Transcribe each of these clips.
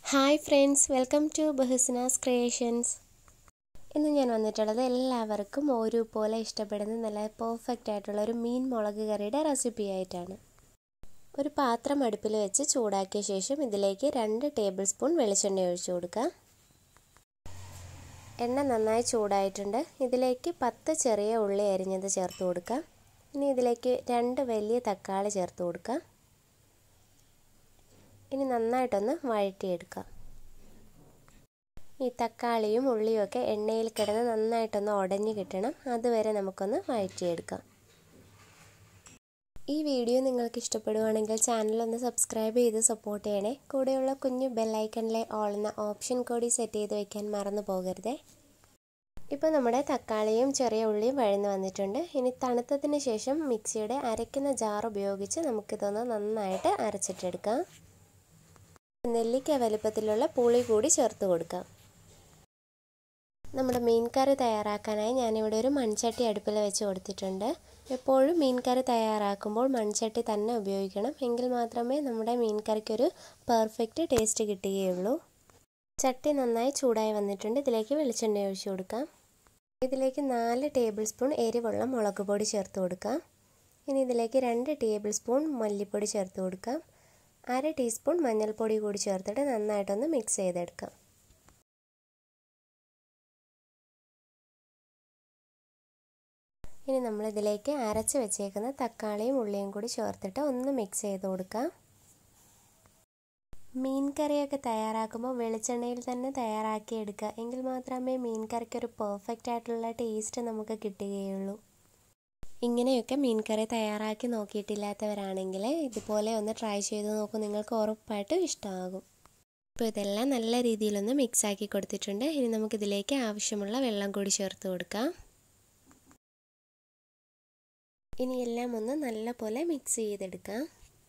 hi friends welcome to ബഹുസ്നാസ് creations ഇന്ന് ഞാൻ വന്നിട്ടുള്ളത് എല്ലാവർക്കും ഒരുപോലെ ഇഷ്ടപ്പെടുന്ന നല്ല പെർഫെക്റ്റ് ആയിട്ടുള്ള ഒരു മീൻ മുളക് കറിയുടെ റെസിപ്പി ആയിട്ടാണ് ഒരു പാത്രം അടുപ്പിൽ വെച്ച് ചൂടാക്കിയ ശേഷം ഇതിലേക്ക് രണ്ട് ടേബിൾ സ്പൂൺ വെളിച്ചെണ്ണ ഒഴിച്ചു കൊടുക്കാം എണ്ണ നന്നായി ചൂടായിട്ടുണ്ട് ഇതിലേക്ക് പത്ത് ചെറിയ ഉള്ളി അരിഞ്ഞത് ചേർത്ത് കൊടുക്കാം ഇനി ഇതിലേക്ക് രണ്ട് വലിയ തക്കാളി ചേർത്ത് കൊടുക്കാം ഇനി നന്നായിട്ടൊന്ന് വഴറ്റിയെടുക്കാം ഈ തക്കാളിയും ഉള്ളിയും ഒക്കെ എണ്ണയിൽ കിടന്ന് നന്നായിട്ടൊന്ന് ഉടഞ്ഞു കിട്ടണം അതുവരെ നമുക്കൊന്ന് വഴറ്റിയെടുക്കാം ഈ വീഡിയോ നിങ്ങൾക്ക് ഇഷ്ടപ്പെടുവാണെങ്കിൽ ചാനലൊന്ന് സബ്സ്ക്രൈബ് ചെയ്ത് സപ്പോർട്ട് ചെയ്യണേ കൂടെയുള്ള കുഞ്ഞു ബെല്ലൈക്കണിലെ ഓൾ എന്ന ഓപ്ഷൻ കൂടി സെറ്റ് ചെയ്ത് വെക്കാൻ മറന്നു പോകരുതേ ഇപ്പോൾ നമ്മുടെ തക്കാളിയും ചെറിയ ഉള്ളിയും വഴന്ന് വന്നിട്ടുണ്ട് ഇനി തണുത്തതിന് ശേഷം മിക്സിയുടെ അരയ്ക്കുന്ന ജാർ ഉപയോഗിച്ച് നമുക്കിതൊന്ന് നന്നായിട്ട് അരച്ചിട്ടെടുക്കാം നെല്ലിക്ക വലുപ്പത്തിലുള്ള പുളി കൂടി ചേർത്ത് കൊടുക്കാം നമ്മുടെ മീൻ കറി തയ്യാറാക്കാനായി ഞാനിവിടെ ഒരു മൺചട്ടി അടുപ്പിൽ വെച്ച് കൊടുത്തിട്ടുണ്ട് എപ്പോഴും മീൻ കറി തയ്യാറാക്കുമ്പോൾ മൺചട്ടി തന്നെ ഉപയോഗിക്കണം എങ്കിൽ മാത്രമേ നമ്മുടെ മീൻ കറിക്കൊരു പെർഫെക്റ്റ് ടേസ്റ്റ് കിട്ടുകയുള്ളൂ ചട്ടി നന്നായി ചൂടായി വന്നിട്ടുണ്ട് ഇതിലേക്ക് വെളിച്ചെണ്ണ ഒഴിച്ചു കൊടുക്കാം ഇതിലേക്ക് നാല് ടേബിൾ സ്പൂൺ എരിവുള്ള മുളക് പൊടി ചേർത്ത് കൊടുക്കാം ഇനി ഇതിലേക്ക് രണ്ട് ടേബിൾ സ്പൂൺ മല്ലിപ്പൊടി ചേർത്ത് കൊടുക്കാം അര ടീസ്പൂൺ മഞ്ഞൾപ്പൊടി കൂടി ചേർത്തിട്ട് നന്നായിട്ടൊന്ന് മിക്സ് ചെയ്തെടുക്കാം ഇനി നമ്മളിതിലേക്ക് അരച്ച് വെച്ചേക്കുന്ന തക്കാളിയും ഉള്ളിയും കൂടി ചേർത്തിട്ട് ഒന്ന് മിക്സ് ചെയ്ത് കൊടുക്കാം മീൻ കറിയൊക്കെ തയ്യാറാക്കുമ്പോൾ വെളിച്ചെണ്ണയിൽ തന്നെ തയ്യാറാക്കി എടുക്കുക എങ്കിൽ മാത്രമേ മീൻ കറിക്കൊരു പെർഫെക്റ്റ് ആയിട്ടുള്ള ടേസ്റ്റ് നമുക്ക് കിട്ടുകയുള്ളൂ ഇങ്ങനെയൊക്കെ മീൻ കറി തയ്യാറാക്കി നോക്കിയിട്ടില്ലാത്തവരാണെങ്കിൽ ഇതുപോലെ ഒന്ന് ട്രൈ ചെയ്ത് നോക്കും നിങ്ങൾക്ക് ഉറപ്പായിട്ടും ഇഷ്ടമാകും ഇപ്പോൾ ഇതെല്ലാം നല്ല രീതിയിലൊന്ന് മിക്സ് ആക്കി കൊടുത്തിട്ടുണ്ട് ഇനി നമുക്കിതിലേക്ക് ആവശ്യമുള്ള വെള്ളം കൂടി ചേർത്ത് കൊടുക്കാം ഇനി എല്ലാം ഒന്ന് നല്ല പോലെ മിക്സ് ചെയ്തെടുക്കാം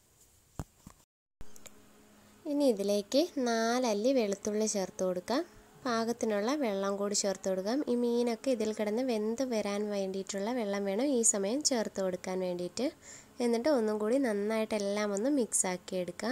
ഇനി ഇതിലേക്ക് നാലല്ലി വെളുത്തുള്ളി ചേർത്ത് കൊടുക്കാം പാകത്തിനുള്ള വെള്ളം കൂടി ചേർത്ത് കൊടുക്കാം ഈ മീനൊക്കെ ഇതിൽ കിടന്ന് വെന്ത് വരാൻ വേണ്ടിയിട്ടുള്ള വെള്ളം വേണം ഈ സമയം ചേർത്ത് കൊടുക്കാൻ വേണ്ടിയിട്ട് എന്നിട്ട് ഒന്നും കൂടി നന്നായിട്ട് എല്ലാം ഒന്ന് മിക്സ് ആക്കി എടുക്കാം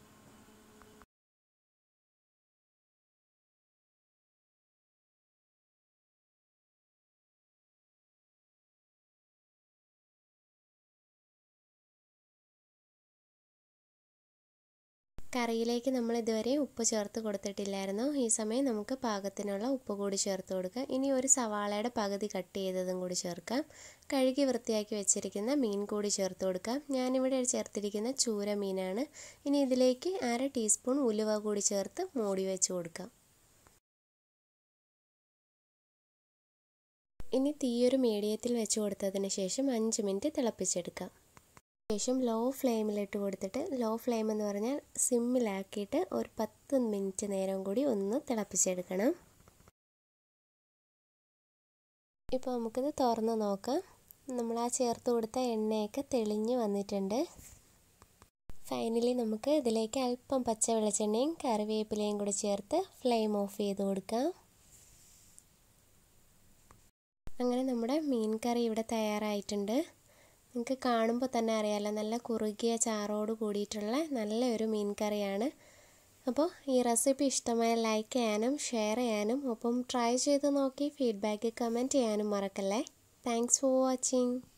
കറിയിലേക്ക് നമ്മൾ ഇതുവരെ ഉപ്പ് ചേർത്ത് കൊടുത്തിട്ടില്ലായിരുന്നു ഈ സമയം നമുക്ക് പാകത്തിനുള്ള ഉപ്പ് കൂടി ചേർത്ത് കൊടുക്കാം ഇനി ഒരു സവാളയുടെ പകുതി കട്ട് ചെയ്തതും കൂടി ചേർക്കാം കഴുകി വൃത്തിയാക്കി വെച്ചിരിക്കുന്ന മീൻ കൂടി ചേർത്ത് കൊടുക്കാം ഞാനിവിടെ ചേർത്തിരിക്കുന്ന ചൂര മീനാണ് ഇനി ഇതിലേക്ക് അര ടീസ്പൂൺ ഉലുവ കൂടി ചേർത്ത് മൂടി വെച്ച് കൊടുക്കാം ഇനി തീയൊരു മീഡിയത്തിൽ വെച്ച് കൊടുത്തതിന് ശേഷം അഞ്ച് മിനിറ്റ് തിളപ്പിച്ചെടുക്കാം ശേഷം ലോ ഫ്ലെയിമിലിട്ട് കൊടുത്തിട്ട് ലോ ഫ്ലെയിം എന്ന് പറഞ്ഞാൽ സിമ്മിലാക്കിയിട്ട് ഒരു പത്ത് മിനിറ്റ് നേരം കൂടി ഒന്ന് തിളപ്പിച്ചെടുക്കണം ഇപ്പോൾ നമുക്കിത് തുറന്ന് നോക്കാം നമ്മൾ ആ ചേർത്ത് കൊടുത്ത എണ്ണയൊക്കെ തെളിഞ്ഞ് വന്നിട്ടുണ്ട് ഫൈനലി നമുക്ക് ഇതിലേക്ക് അല്പം പച്ച വെളിച്ചെണ്ണയും കറിവേപ്പിലയും കൂടി ചേർത്ത് ഫ്ലെയിം ഓഫ് ചെയ്ത് കൊടുക്കാം അങ്ങനെ നമ്മുടെ മീൻ കറി ഇവിടെ തയ്യാറായിട്ടുണ്ട് നിങ്ങൾക്ക് കാണുമ്പോൾ തന്നെ അറിയാമല്ലോ നല്ല കുറുകിയ ചാറോട് കൂടിയിട്ടുള്ള നല്ലൊരു മീൻ കറിയാണ് അപ്പോൾ ഈ റെസിപ്പി ഇഷ്ടമായ ലൈക്ക് ചെയ്യാനും ഷെയർ ചെയ്യാനും ഒപ്പം ട്രൈ ചെയ്ത് നോക്കി ഫീഡ്ബാക്ക് കമൻറ്റ് ചെയ്യാനും മറക്കല്ലേ താങ്ക്സ് ഫോർ വാച്ചിങ്